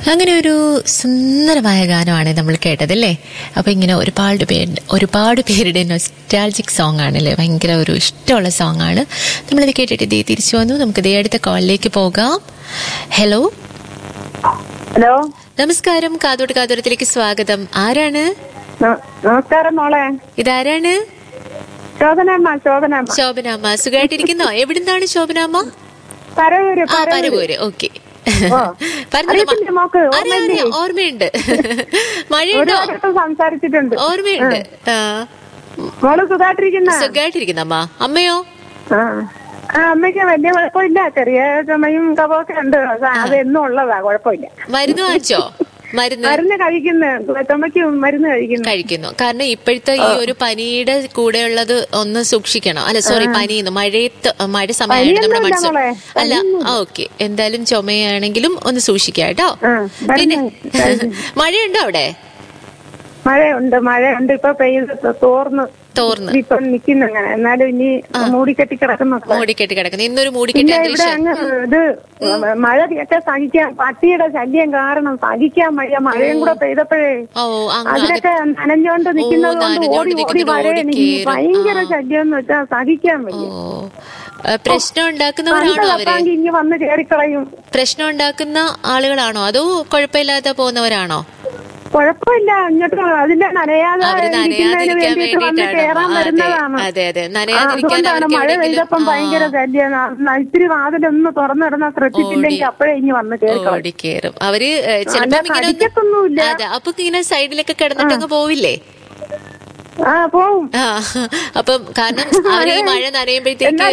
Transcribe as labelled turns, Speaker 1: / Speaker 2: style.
Speaker 1: അങ്ങനെ ഒരു സുന്ദരമായ ഗാനമാണ് നമ്മൾ കേട്ടതല്ലേ അപ്പൊ ഇങ്ങനെ ഒരുപാട് പേര് ഒരുപാട് പേരുടെ നൊസ്റ്റാൾജിക് സോങ് ആണല്ലേ ഭയങ്കര ഒരു ഇഷ്ടമുള്ള സോങ് ആണ് നമ്മളിത് കേട്ടിട്ട് ഇതേ തിരിച്ചു വന്നു നമുക്ക് ഇതേ അടുത്ത കോളിലേക്ക് പോകാം ഹലോ
Speaker 2: ഹലോ
Speaker 1: നമസ്കാരം കാതോട്ട് കാതോരത്തിലേക്ക് സ്വാഗതം ആരാണ്
Speaker 2: ന- നമസ്കാരം മോളെ
Speaker 1: ഇതാരാണ്
Speaker 2: ശോഭനമ്മ ശോഭനമ്മ
Speaker 1: ശോഭനാമ്മ സുഖമായിട്ടിരിക്കുന്നോ എവിടുന്നാണ് ശോഭനാമ്മ
Speaker 2: പരവൂര്
Speaker 1: ആ
Speaker 2: പരവൂര്
Speaker 1: പരവൂര് ഓക്കെ
Speaker 2: ഓ. അറിയത്തില്ലേ മോക്ക്? ഓർമ്മയില്ലേ?
Speaker 1: ഓർമ്മയുണ്ട് മഴയുണ്ടോ
Speaker 2: ഒരുപാട് വട്ടം സംസാരിച്ചിട്ടുണ്ട്
Speaker 1: ഓർമ്മയുണ്ട് ആ
Speaker 2: മോള് സുഖായിട്ടിരിക്കുന്ന
Speaker 1: സുഖമായിട്ടിരിക്കുന്ന അമ്മ അമ്മയോ
Speaker 2: ആ ആ, അമ്മയ്ക്ക് വലിയ കുഴപ്പമില്ല ചെറിയ ചുമയും കഫമൊക്കെ ഉണ്ട് അത് അത് എന്നും ഉള്ളതാ കുഴപ്പമില്ല
Speaker 1: മരുന്ന് വാങ്ങിച്ചോ മരുന്ന്
Speaker 2: മരുന്ന് കഴിക്കുന്ന ചുമയ്ക്ക് മരുന്ന് കഴിക്കുന്നു
Speaker 1: കഴിക്കുന്നു കാരണം ഇപ്പോഴത്തെ ഈ ഒരു പനിയുടെ കൂടെയുള്ളത് ഒന്ന് സൂക്ഷിക്കണം അല്ല സോറി പനിന്ന് മഴയത്ത് മഴ സമയമാണ് നമ്മുടെ
Speaker 2: പനിയൊന്നുമില്ല
Speaker 1: മനസ്സ്
Speaker 2: മോളെ,
Speaker 1: അല്ല ആ ഓക്കെ എന്തായാലും ചുമയാണെങ്കിലും ഒന്ന് സൂക്ഷിക്കാം കേട്ടോ
Speaker 2: ആ,
Speaker 1: പിന്നെ
Speaker 2: മരുന്ന്
Speaker 1: മഴയുണ്ടോ അവിടെ
Speaker 2: മഴയുണ്ട് മഴയുണ്ട് ഇപ്പൊ പെയ്ത് തോർന്ന്
Speaker 1: തോർന്ന്
Speaker 2: ഇപ്പൊ നിക്കുന്ന അങ്ങനെ എന്നാലും ഇനി മൂടിക്കെട്ടി കിടക്കുന്നു
Speaker 1: മൂടിക്കെട്ടി കിടക്കുന്നു ഇന്നൊരു മൂടിക്കെട്ടി
Speaker 2: പിന്നെ ഇവിടെ
Speaker 1: അന്തരീക്ഷം
Speaker 2: അങ്ങ് ഇത് മഴയൊക്കെ സഹിക്കാൻ പട്ടിയുടെ ശല്യം കാരണം സഹിക്കാൻ വയ്യ മഴയും കൂടെ പെയ്തപ്പോഴേ
Speaker 1: ഓ അങ്ങ് അത്
Speaker 2: അതിനൊക്കെ നനഞ്ഞോണ്ട് നിൽക്കുന്നത് കൊണ്ട്
Speaker 1: നനഞ്ഞോണ്ട്
Speaker 2: ഓടി ഓടി
Speaker 1: നിൽക്കുന്നത്
Speaker 2: വരെ
Speaker 1: ഓടി
Speaker 2: എനിക്ക്
Speaker 1: കേറും.
Speaker 2: ഭയങ്കര
Speaker 1: ആ.
Speaker 2: ശല്യം എന്ന് വെച്ചാൽ സഹിക്കാൻ
Speaker 1: ഓ
Speaker 2: വയ്യ
Speaker 1: ആ, പ്രശ്നം ഉണ്ടാക്കുന്നവരാണോ അവര്
Speaker 2: കപ്പാങ്കി ഇങ്ങ് വന്ന് കയറിക്കളയും
Speaker 1: പ്രശ്നം ഉണ്ടാക്കുന്ന ആളുകളാണോ അതോ കുഴപ്പമില്ലാതെ പോകുന്നവരാണോ
Speaker 2: കുഴപ്പമില്ല ഇങ്ങോട്ട് അതിന്റെ നനയാതെ
Speaker 1: അവര്
Speaker 2: ഇരിക്കുന്നതിന്
Speaker 1: നനയാതിരിക്കാൻ
Speaker 2: വേണ്ടിയിട്ട് വന്ന്
Speaker 1: വേണ്ടിയിട്ടാണ്
Speaker 2: കയറാൻ
Speaker 1: അതെ
Speaker 2: വരുന്നതാണ്
Speaker 1: അതെ അതെ
Speaker 2: ആ,
Speaker 1: നനയാതിരിക്കാൻ
Speaker 2: അതുകൊണ്ടാണ്
Speaker 1: അവർക്ക്
Speaker 2: മഴ
Speaker 1: എവിടെയെങ്കിലും
Speaker 2: പെയ്തപ്പം ഭയങ്കര ശല്യം ആ, ഇത്തിരി വാതിലൊന്ന് തുറന്നിടുന്ന ശ്രദ്ധിച്ചില്ലെങ്കിൽ
Speaker 1: ഓടി.
Speaker 2: അപ്പോഴേ ഇനി വന്ന് കയറിക്കളയും
Speaker 1: ഓടിക്കേറും അവര് ഏ, ചിലപ്പം ഇങ്ങനെ ഒന്ന്
Speaker 2: കടിക്കത്തൊന്നുമില്ല
Speaker 1: അതെ അപ്പൊ ഇങ്ങനെ സൈഡിലൊക്കെ കിടന്നിട്ട് അങ്ങ് പോവില്ലേ
Speaker 2: ആ പോവും
Speaker 1: ആ അപ്പം കാരണം അവര് ഈ മഴ നനയുമ്പോഴത്തേക്ക്
Speaker 2: എന്നാ